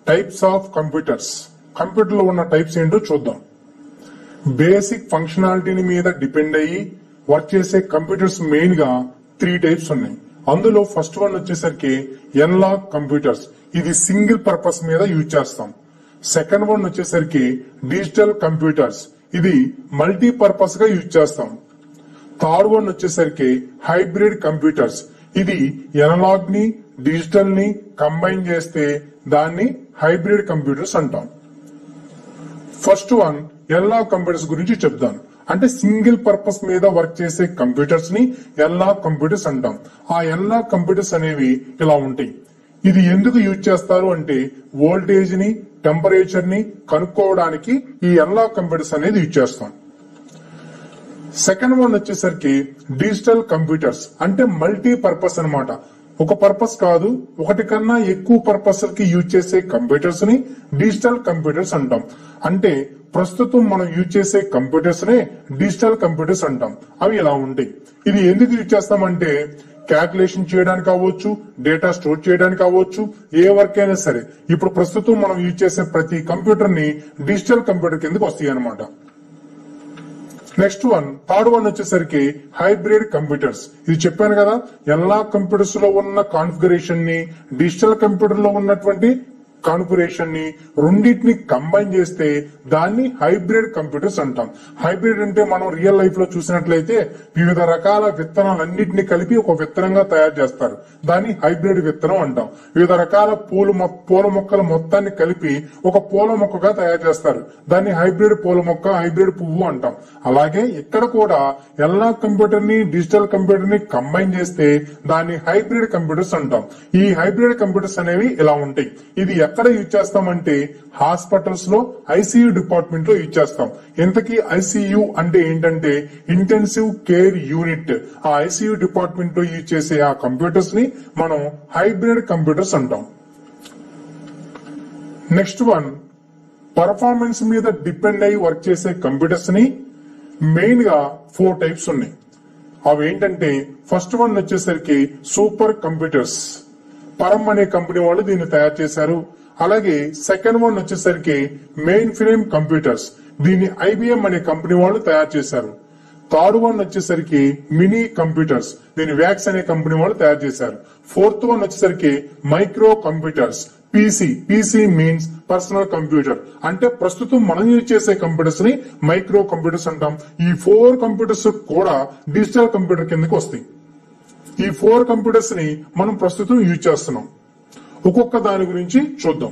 types of computers computer లో ఉన్న types ఏంటో చూద్దాం బేసిక్ ఫంక్షనాలిటీని మీద డిపెండ్ అయ్యి వర్క్ చేసే కంప్యూటర్స్ మెయిన్ గా త్రీ టైప్స్ ఉన్నాయి అందులో ఫస్ట్ వన్ వచ్చేసరికి ఎన్లాగ్ కంప్యూటర్స్ ఇది సింగిల్ పర్పస్ మీద యూజ్ చేస్తాం సెకండ్ వన్ వచ్చేసరికి డిజిటల్ కంప్యూటర్స్ ఇది మల్టీ పర్పస్ గా యూజ్ చేస్తాం థర్డ్ వన్ వచ్చేసరికి హైబ్రిడ్ కంప్యూటర్స్ ఇది ఎనలాగ్ ని డిజిటల్ ని కంబైన్ చేస్తే దాన్ని హైబ్రిడ్ కంప్యూటర్స్ అంటాం ఫస్ట్ వన్ ఎల్లా కంప్యూటర్స్ గురించి చెప్తాను అంటే సింగిల్ పర్పస్ మీద వర్క్ చేసే కంప్యూటర్స్ ని ఎల్లా కంప్యూటర్స్ అంటాం ఆ ఎల్లా కంప్యూటర్స్ అనేవి ఇలా ఉంటాయి ఇది ఎందుకు యూజ్ చేస్తారు అంటే వోల్టేజ్ ని టెంపరేచర్ ని కనుక్కోవడానికి ఈ ఎల్లా కంప్యూటర్స్ అనేది యూజ్ చేస్తాం సెకండ్ వన్ వచ్చేసరికి డిజిటల్ కంప్యూటర్స్ అంటే మల్టీ పర్పస్ అన్నమాట ఒక పర్పస్ కాదు ఒకటి కన్నా ఎక్కువ పర్పస్ కి యూజ్ చేసే కంప్యూటర్స్ ని డిజిటల్ కంప్యూటర్స్ అంటాం అంటే ప్రస్తుతం మనం యూజ్ చేసే కంప్యూటర్స్ నే డిజిటల్ కంప్యూటర్స్ అంటాం అవి ఇలా ఉంటాయి ఇది ఎందుకు యూజ్ చేస్తామంటే క్యాల్కులేషన్ చేయడానికి అవ్వచ్చు డేటా స్టోర్ చేయడానికి అవ్వచ్చు ఏ వర్క్ అయినా సరే ఇప్పుడు ప్రస్తుతం మనం యూజ్ చేసే ప్రతి కంప్యూటర్ ని డిజిటల్ కంప్యూటర్ కిందకి వస్తాయి అన్నమాట నెక్స్ట్ వన్ థర్డ్ వన్ వచ్చేసరికి హైబ్రిడ్ కంప్యూటర్స్ ఇది చెప్పాను కదా ఎలా కంప్యూటర్స్ లో ఉన్న కాన్ఫిగరేషన్ ని డిజిటల్ కంప్యూటర్ లో ఉన్నటువంటి కాన్ఫిగరేషన్ ని రెండింటిని కంబైన్ చేస్తే దాన్ని హైబ్రిడ్ కంప్యూటర్స్ అంటాం హైబ్రిడ్ అంటే మనం రియల్ లైఫ్ లో చూసినట్లయితే వివిధ రకాల విత్తనాలన్నింటినీ కలిపి ఒక విత్తనంగా తయారు చేస్తారు దాన్ని హైబ్రిడ్ విత్తనం అంటాం వివిధ రకాల పూల మొ- పూల మొక్కల మొత్తాన్ని కలిపి ఒక పూల మొక్కగా తయారు చేస్తారు దాన్ని హైబ్రిడ్ పూల మొక్క హైబ్రిడ్ పువ్వు అంటాం అలాగే ఇక్కడ కూడా ఎలా కంప్యూటర్ ని డిజిటల్ కంప్యూటర్ ని కంబైన్ చేస్తే దాన్ని హైబ్రిడ్ కంప్యూటర్స్ అంటాం ఈ హైబ్రిడ్ కంప్యూటర్స్ అనేవి ఇలా ఉంటాయి ఇది ఎక్కడ యూజ్ చేస్తామంటే హాస్పిటల్స్ లో ఐసీయూ డిపార్ట్మెంట్ లో యూజ్ చేస్తాం ఇంతకీ ఐసీయూ అంటే ఏంటంటే ఇంటెన్సివ్ కేర్ యూనిట్ ఆ ఐసీయూ డిపార్ట్మెంట్ లో యూజ్ చేసే ఆ కంప్యూటర్స్ ని మనం హైబ్రిడ్ కంప్యూటర్స్ అంటాం నెక్స్ట్ వన్ పర్ఫార్మెన్స్ మీద డిపెండ్ అయి వర్క్ చేసే కంప్యూటర్స్ ని మెయిన్ గా ఫోర్ టైప్స్ ఉన్నాయి అవి ఏంటంటే ఫస్ట్ వన్ వచ్చేసరికి సూపర్ కంప్యూటర్స్ పరం అనే కంపెనీ వాళ్ళు దీన్ని తయారు చేశారు అలాగే సెకండ్ వన్ వచ్చేసరికి మెయిన్ ఫ్రేమ్ కంప్యూటర్స్ దీన్ని ఐబిఎం అనే కంపెనీ వాళ్ళు తయారు చేశారు థర్డ్ వన్ వచ్చేసరికి మినీ కంప్యూటర్స్ దీని వ్యాక్స్ అనే కంపెనీ వాళ్ళు తయారు చేశారు ఫోర్త్ వన్ వచ్చేసరికి micro computers PC PC means personal computer అంటే ప్రస్తుతం మనం యూజ్ చేసే కంప్యూటర్స్ ని మైక్రో కంప్యూటర్స్ అంటాం ఈ ఫోర్ కంప్యూటర్స్ కూడా డిజిటల్ కంప్యూటర్ కిందకి వస్తాయి ఈ ఫోర్ కంప్యూటర్స్ ని మనం ప్రస్తుతం యూజ్ చేస్తున్నాం ఒక్కొక్క దాని గురించి చూద్దాం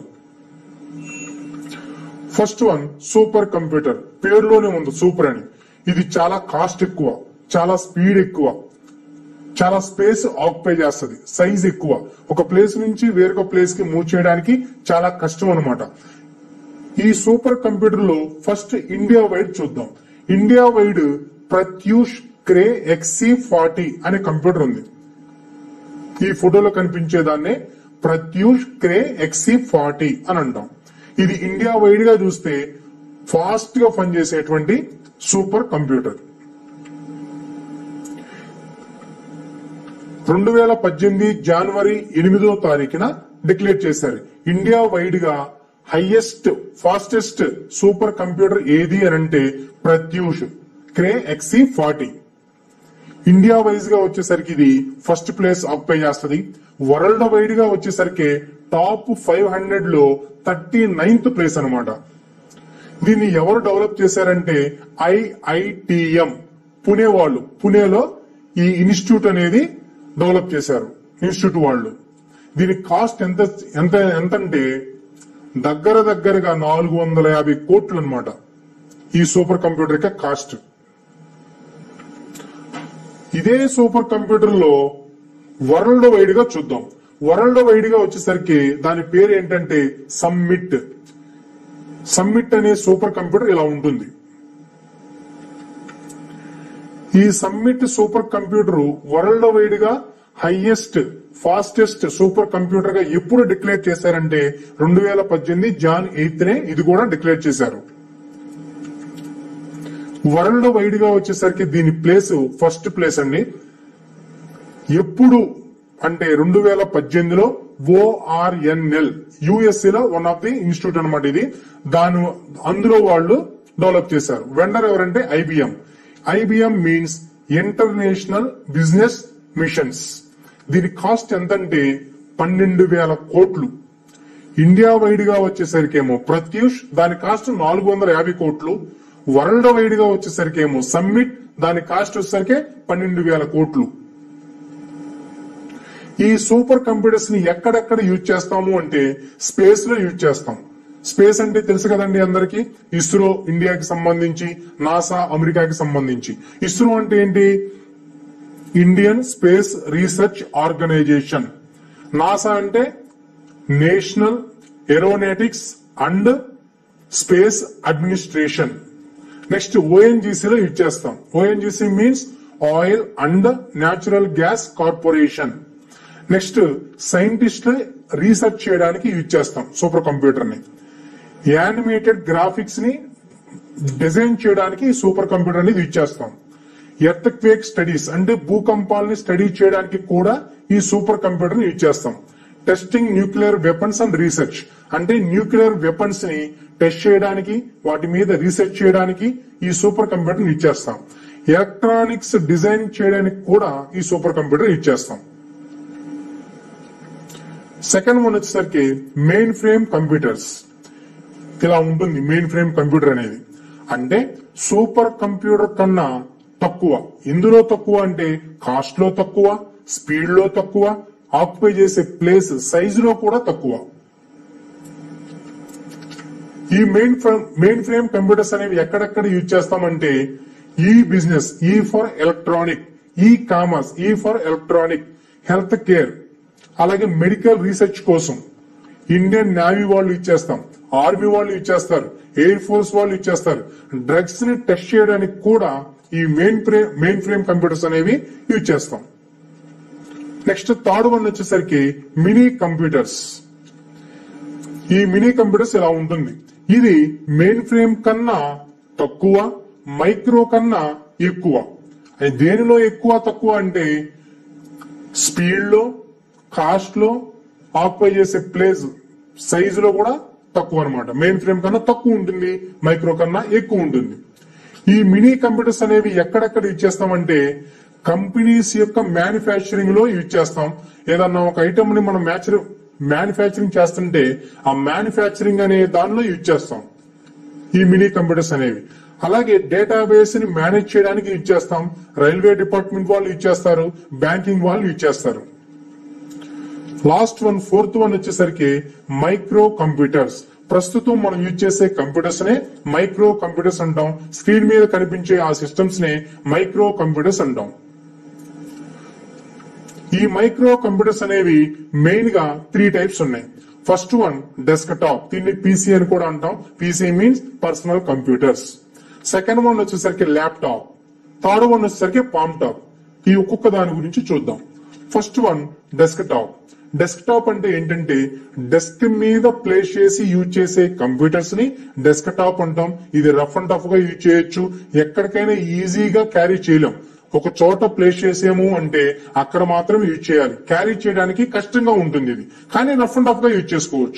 ఫస్ట్ వన్ సూపర్ కంప్యూటర్ పేరులోనే ఉంది సూపర్ అని ఇది చాలా కాస్ట్ ఎక్కువ చాలా స్పీడ్ ఎక్కువ చాలా స్పేస్ ఆక్యుపై చేస్తుంది సైజ్ ఎక్కువ ఒక ప్లేస్ నుంచి వేరొక ప్లేస్ కి మూవ్ చేయడానికి చాలా కష్టం అన్నమాట ఈ సూపర్ కంప్యూటర్ లో ఫస్ట్ ఇండియా వైడ్ చూద్దాం India wide Pratyush Cray XC forty అనే కంప్యూటర్ ఉంది ఈ ఫోటోలో కనిపించేదాన్నే ప్రత్యూష్ క్రే ఎక్సీ ఫార్టీ అని అంటాం ఇది ఇండియా వైడ్ గా చూస్తే ఫాస్ట్ గా పనిచేసేటువంటి సూపర్ కంప్యూటర్ రెండు వేల పద్దెనిమిది జనవరి ఎనిమిదో తారీఖున డిక్లేర్ చేశారు ఇండియా వైడ్ గా హైయెస్ట్ ఫాస్టెస్ట్ సూపర్ కంప్యూటర్ ఏది అని అంటే Pratyush Cray XC forty India wise గా వచ్చేసరికి ఇది ఫస్ట్ ప్లేస్ ఆక్యుపై చేస్తుంది వరల్డ్ వైడ్ గా వచ్చేసరికి టాప్ ఫైవ్ హండ్రెడ్ లో థర్టీ నైన్త్ ప్లేస్ అనమాట దీన్ని ఎవరు డెవలప్ చేశారంటే ఐఐటిఎం పుణే వాళ్ళు పుణేలో ఈ ఇన్స్టిట్యూట్ అనేది డెవలప్ చేశారు ఇన్స్టిట్యూట్ వాళ్ళు దీని కాస్ట్ ఎంత ఎంత ఎంత అంటే దగ్గర దగ్గరగా నాలుగు వందల యాభై కోట్లు అనమాట ఈ సూపర్ కంప్యూటర్ యొక్క కాస్ట్ ఇదే సూపర్ కంప్యూటర్ లో వరల్డ్ వైడ్ గా చూద్దాం వరల్డ్ వైడ్ గా వచ్చేసరికి దాని పేరు ఏంటంటే సమ్మిట్ సమ్మిట్ అనే సూపర్ కంప్యూటర్ ఇలా ఉంటుంది ఈ summit super computer world wide గా హైయెస్ట్ ఫాస్టెస్ట్ సూపర్ కంప్యూటర్ గా ఎప్పుడు డిక్లేర్ చేశారంటే రెండు వేల పద్దెనిమిది జాన్ ఎయిత్ నే ఇది కూడా డిక్లేర్ చేశారు వరల్డ్ వైడ్ గా వచ్చేసరికి దీని ప్లేస్ ఫస్ట్ ప్లేస్ అండి ఎప్పుడు అంటే రెండు వేల పద్దెనిమిదిలో ఓఆర్ఎన్ఎల్ యుఎస్ఏ లో వన్ ఆఫ్ ది ఇన్స్టిట్యూట్ అనమాట ఇది దాని అందులో వాళ్ళు డెవలప్ చేశారు వెండర్ ఎవరంటే IBM IBM means international business machines దీని కాస్ట్ ఎంతంటే పన్నెండు వేల కోట్లు ఇండియా వైడ్ గా వచ్చేసరికేమో ప్రత్యూష్ దాని కాస్ట్ నాలుగు వందల యాభై కోట్లు వరల్డ్ వైడ్ గా వచ్చేసరికేమో సమ్మిట్ దాని కాస్ట్ వచ్చేసరికి పన్నెండు వేల కోట్లు ఈ సూపర్ కంప్యూటర్స్ ని ఎక్కడెక్కడ యూజ్ చేస్తాము అంటే స్పేస్ లో యూజ్ చేస్తాం స్పేస్ అంటే తెలుసు కదండి అందరికి ఇస్రో ఇండియాకి సంబంధించి నాసా అమెరికాకి సంబంధించి ఇస్రో అంటే ఏంటి Indian space research organisation NASA అంటే national aeronautics and space administration next ఓఎన్జీసీలో యూజ్ చేస్తాం ONGC means oil and natural gas corporation next scientist research చేయడానికి యూజ్ చేస్తాం సూపర్ కంప్యూటర్ ని యానిమేటెడ్ గ్రాఫిక్స్ ని డిజైన్ చేయడానికి సూపర్ కంప్యూటర్ ని యూజ్ చేస్తాం ఎర్త్ క్వేక్ స్టడీస్ అంటే భూకంపాలని స్టడీ చేయడానికి కూడా ఈ సూపర్ కంప్యూటర్ ని యూజ్ చేస్తాం testing nuclear weapons and research అంటే న్యూక్లియర్ వెపన్స్ ని టెస్ట్ చేయడానికి వాటి మీద రీసెర్చ్ చేయడానికి ఈ సూపర్ కంప్యూటర్ యూజ్ చేస్తాం ఎలక్ట్రానిక్స్ డిజైన్ చేయడానికి కూడా ఈ సూపర్ కంప్యూటర్ యూజ్ చేస్తాం సెకండ్ వన్ వచ్చేసరికి మెయిన్ ఫ్రేమ్ కంప్యూటర్స్ ఇలా ఉంటుంది మెయిన్ ఫ్రేమ్ కంప్యూటర్ అనేది అంటే సూపర్ కంప్యూటర్ కన్నా తక్కువ ఇందులో తక్కువ అంటే కాస్ట్ లో తక్కువ స్పీడ్ లో తక్కువ ఆక్యుపై చేసే ప్లేస్ సైజ్ లో కూడా తక్కువ ఈ mainframe main frame computers అనేవి ఎక్కడెక్కడ యూజ్ చేస్తామంటే e business e for electronic e commerce e for electronic health care అలాగే మెడికల్ రీసెర్చ్ కోసం ఇండియన్ నేవీ వాళ్ళు ఇచ్చేస్తాం ఆర్మీ వాళ్ళు ఇచ్చేస్తారు ఎయిర్ ఫోర్స్ వాళ్ళు ఇచ్చేస్తారు డ్రగ్స్ ని టెస్ట్ చేయడానికి కూడా ఈ mainframe main frame computers అనేవి యూజ్ చేస్తాం నెక్స్ట్ థర్డ్ వన్ వచ్చేసరికి మినీ కంప్యూటర్స్ ఈ మినీ కంప్యూటర్స్ ఇలా ఉంటుంది ఇది మెయిన్ ఫ్రేమ్ కన్నా తక్కువ మైక్రో కన్నా ఎక్కువ అది దేనిలో ఎక్కువ తక్కువ అంటే స్పీడ్ లో కాస్ట్ లో ఆక్యుపై చేసే ప్లేస్ సైజ్ లో కూడా తక్కువ అనమాట మెయిన్ ఫ్రేమ్ కన్నా తక్కువ ఉంటుంది మైక్రో కన్నా ఎక్కువ ఉంటుంది ఈ మినీ కంప్యూటర్స్ అనేవి ఎక్కడెక్కడ యూజ్ చేస్తామంటే కంపెనీస్ యొక్క మ్యానుఫ్యాక్చరింగ్ లో యూజ్ చేస్తాం ఏదన్నా ఒక ఐటమ్ ని మనం మ్యాచర్ మ్యానుఫ్యాక్చరింగ్ చేస్తుంటే ఆ మ్యానుఫ్యాక్చరింగ్ అనే దానిలో యూజ్ చేస్తాం ఈ మినీ కంప్యూటర్స్ అనేవి అలాగే డేటాబేస్ ని మేనేజ్ చేయడానికి యూజ్ చేస్తాం రైల్వే డిపార్ట్మెంట్ వాళ్ళు యూజ్ చేస్తారు బ్యాంకింగ్ వాళ్ళు యూజ్ చేస్తారు లాస్ట్ వన్ ఫోర్త్ వన్ వచ్చేసరికి మైక్రో కంప్యూటర్స్ ప్రస్తుతం మనం యూజ్ చేసే కంప్యూటర్స్ నే మైక్రో కంప్యూటర్స్ అంటాం స్క్రీన్ మీద కనిపించే ఆ సిస్టమ్స్ నే మైక్రో కంప్యూటర్స్ అంటాం ఈ మైక్రో కంప్యూటర్స్ అనేవి మెయిన్ గా త్రీ టైప్స్ ఉన్నాయి ఫస్ట్ వన్ డెస్క్ టాప్ దీన్ని పీసీ అని కూడా అంటాం PC means personal computers second one వచ్చేసరికి ల్యాప్టాప్ థర్డ్ వన్ వచ్చేసరికి పామ్ టాప్ ఈ ఒక్కొక్క దాని గురించి చూద్దాం first one desktop desktop అంటే ఏంటంటే డెస్క్ మీద ప్లేస్ చేసి యూజ్ చేసే కంప్యూటర్స్ ని డెస్క్ టాప్ అంటాం ఇది రఫ్ అండ్ టఫ్ గా యూజ్ చేయొచ్చు ఎక్కడికైనా ఈజీగా క్యారీ చేయలేం ఒక చోట ప్లేస్ చేసాము అంటే అక్కడ మాత్రం యూజ్ చేయాలి క్యారీ చేయడానికి కష్టంగా ఉంటుంది ఇది కానీ రఫ్ అండ్ టఫ్ గా యూజ్ చేసుకోవచ్చు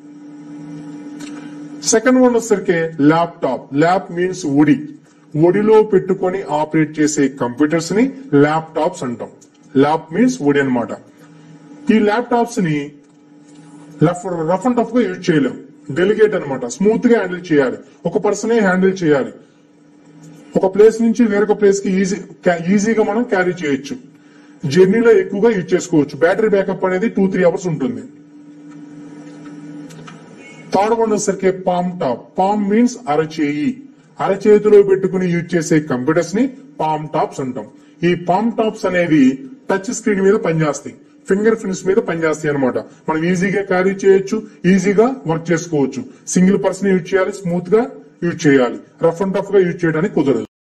సెకండ్ వన్ వచ్చేసరికి ల్యాప్టాప్ ల్యాప్ మీన్స్ ఒడి ఒడిలో పెట్టుకొని ఆపరేట్ చేసే కంప్యూటర్స్ ని ల్యాప్టాప్స్ అంటాం ల్యాప్ మీన్స్ ఒడి అన్నమాట ఈ ల్యాప్టాప్స్ ని రఫ్ అండ్ టఫ్ గా యూజ్ చేయలేం డెలిగేట్ అన్నమాట స్మూత్ గా హ్యాండిల్ చేయాలి ఒక పర్సనే హ్యాండిల్ చేయాలి ఒక ప్లేస్ నుంచి వేరొక ప్లేస్ కి ఈజీ ఈజీగా మనం క్యారీ చేయొచ్చు జర్నీలో ఎక్కువగా యూజ్ చేసుకోవచ్చు బ్యాటరీ బ్యాకప్ అనేది టూ త్రీ అవర్స్ ఉంటుంది థర్డ్ వన్ వచ్చేసరికి పామ్ టాప్ పామ్ మీన్స్ అరచేయి అరచేతిలో పెట్టుకుని యూజ్ చేసే కంప్యూటర్స్ ని పామ్ టాప్స్ అంటాం ఈ పామ్ టాప్స్ అనేవి టచ్ స్క్రీన్ మీద పనిచేస్తాయి ఫింగర్ ప్రింట్స్ మీద పనిచేస్తాయి అనమాట మనం ఈజీగా క్యారీ చేయొచ్చు ఈజీగా వర్క్ చేసుకోవచ్చు సింగిల్ పర్సన్ యూజ్ చేయాలి స్మూత్ గా యూజ్ చేయాలి రఫ్ అండ్ టఫ్ గా యూజ్ చేయడానికి కుదరదు